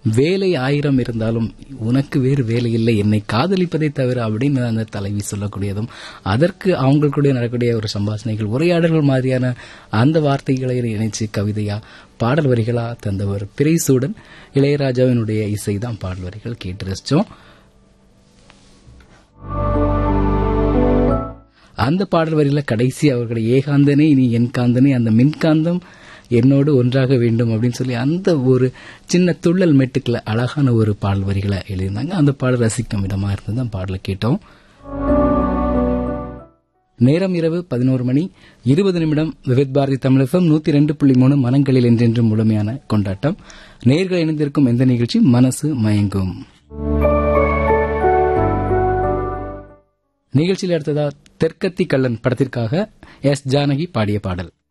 வேலை ஆயிரம் இருந்தாலும் உனக்கு வேறு வேலை இல்லை என்னை காதலிப்பதை தவிர அப்படின்னு அந்த தலைவி சொல்லக்கூடியதும் அதற்கு அவங்களுக்குடைய நடக்கக்கூடிய ஒரு சம்பாஷணைகள் உரையாடல்கள் மாதிரியான அந்த வார்த்தைகளை இணைச்சு கவிதையா பாடல் வரிகளா தந்தவர் பிரைசூடன் இளையராஜாவினுடைய இசை தான் பாடல் வரிகள் கேட்டு ரசிச்சோம் அந்த பாடல் வரியில கடைசி அவர்களுடைய ஏகாந்தனே இனி என் காந்தனே அந்த மின்காந்தம் என்னோடு ஒன்றாக வேண்டும் அப்படின்னு சொல்லி அந்த ஒரு சின்ன துள்ளல் மெட்டுக்களை அழகான ஒரு பாடல் வரிகளை எழுதியிருந்தாங்க அந்த பாடல் ரசிக்கும் விதமா இருந்தது அந்த பாடலை கேட்டோம் நேரம் இரவு பதினோரு மணி இருபது நிமிடம் விவித் பாரதி தமிழகம் நூத்தி ரெண்டு புள்ளி மூணு மனங்களில் என்றென்றும் முழுமையான கொண்டாட்டம் நேர்கள் இணைந்திருக்கும் எந்த நிகழ்ச்சி மனசு மயங்கும் நிகழ்ச்சியில் அடுத்ததா தெற்கத்தி கள்ளன் படத்திற்காக எஸ் ஜானகி பாடிய பாடல்